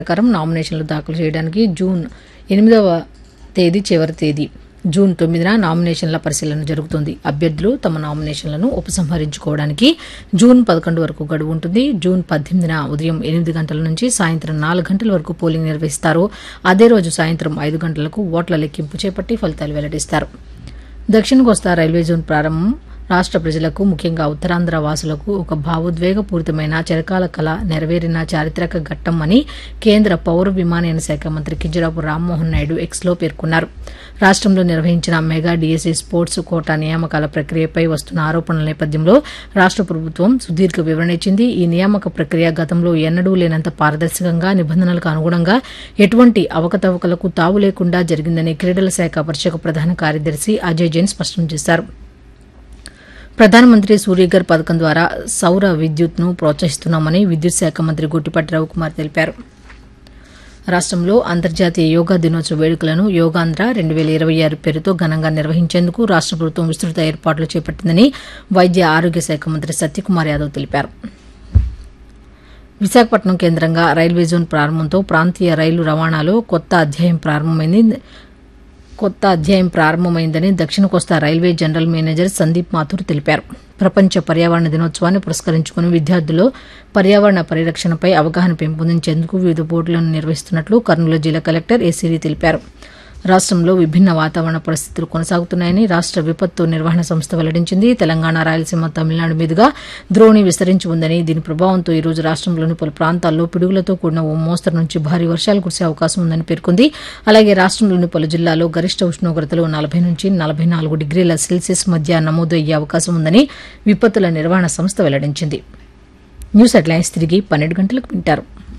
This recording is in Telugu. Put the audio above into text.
ప్రకారం నామినేషన్లు దాఖలు చేయడానికి జూన్ ఎనిమిదవ తేదీ చివరి తేదీ జూన్ తొమ్మిదిన నామినేషన్ల పరిశీలన జరుగుతుంది అభ్యర్థులు తమ నామినేషన్లను ఉపసంహరించుకోవడానికి జూన్ పదకొండు వరకు గడువు ఉంటుంది జూన్ పద్దెనిమిదిన ఉదయం ఎనిమిది గంటల నుంచి సాయంత్రం నాలుగు గంటల వరకు పోలింగ్ నిర్వహిస్తారు అదే రోజు సాయంత్రం ఐదు గంటలకు ఓట్ల లెక్కింపు చేపట్టి ఫలితాలు వెల్లడిస్తారు దక్షిణ కోస్తా రైల్వే జోన్ ప్రారంభం రాష్ట్ర ప్రజలకు ముఖ్యంగా ఉత్తరాంధ్ర వాసులకు ఒక భావోద్వేగపూరితమైన చిరకాల కళ నెరవేరిన చారిత్రక ఘట్టం అని కేంద్ర పౌర విమానయాన శాఖ మంత్రి కింజరాపు రామ్మోహన్ నాయుడు ఎక్స్లో పేర్కొన్నారు రాష్ట్రంలో నిర్వహించిన మెగా డిఎస్సీ స్పోర్ట్స్ కోటా నియామకాల ప్రక్రియపై వస్తున్న ఆరోపణల నేపథ్యంలో రాష్ట్ర ప్రభుత్వం సుదీర్ఘ వివరణ ఇచ్చింది ఈ నియామక ప్రక్రియ గతంలో ఎన్నడూ లేనంత పారదర్శకంగా నిబంధనలకు అనుగుణంగా ఎటువంటి అవకతవకలకు తావు లేకుండా జరిగిందని క్రీడల శాఖ వర్షక ప్రధాన కార్యదర్శి అజయ్ జైన్ స్పష్టం చేశారు ప్రధానమంత్రి సూర్యఘర్ పథకం ద్వారా సౌర విద్యుత్ను ప్రోత్సహిస్తున్నామని విద్యుత్ శాఖ మంత్రి గొట్టిపాటి రవికుమార్ తెలిపారు రాష్ట్రంలో అంతర్జాతీయ యోగా దినోత్సవ వేడుకలను యోగాంధ్ర రెండు వేల ఇరవై ఆరు పేరుతో ఘనంగా నిర్వహించేందుకు రాష్ట్ర ప్రభుత్వం విస్తృత ఏర్పాట్లు చేపట్టిందని వైద్య ఆరోగ్య శాఖ మంత్రి సత్యకుమార్ యాదవ్ తెలిపారు విశాఖపట్నం కేంద్రంగా రైల్వే జోన్ ప్రారంభంతో ప్రాంతీయ రైలు రవాణాలో కొత్త అధ్యాయం ప్రారంభమైంది కొత్త అధ్యాయం ప్రారంభమైందని దక్షిణ కోస్తా railway general manager Sandeep Mathur తెలిపారు ప్రపంచ పర్యావరణ దినోత్సవాన్ని పురస్కరించుకుని విద్యార్థుల్లో పర్యావరణ పరిరక్షణపై అవగాహన పెంపొందించేందుకు వివిధ బోర్డులను నిర్వహిస్తున్నట్లు కర్నూలు జిల్లా కలెక్టర్ ఏసీరి తెలిపారు రాష్ట్రంలో విభిన్న వాతావరణ పరిస్థితులు కొనసాగుతున్నాయని రాష్ట్ర విపత్తు నిర్వహణ సంస్థ వెల్లడించింది తెలంగాణ రాయలసీమ తమిళనాడు మీదుగా ద్రోణి విస్తరించి ఉందని దీని ప్రభావంతో ఈ రోజు రాష్ట్రంలోని పలు ప్రాంతాల్లో పిడుగులతో కూడిన ఓ మోస్తరు నుంచి భారీ వర్షాలు కురిసే అవకాశం ఉందని పేర్కొంది అలాగే రాష్ట్రంలోని పలు జిల్లాల్లో గరిష్ట ఉష్ణోగ్రతలు నలభై నుంచి నలభై నాలుగు డిగ్రీల సెల్సియస్ మధ్య నమోదు అయ్యే అవకాశం ఉందని విపత్తుల నిర్వహణ సంస్థ వెల్లడించింది న్యూస్ హెడ్లైన్స్ తిరిగి పన్నెండు గంటలకు వింటారు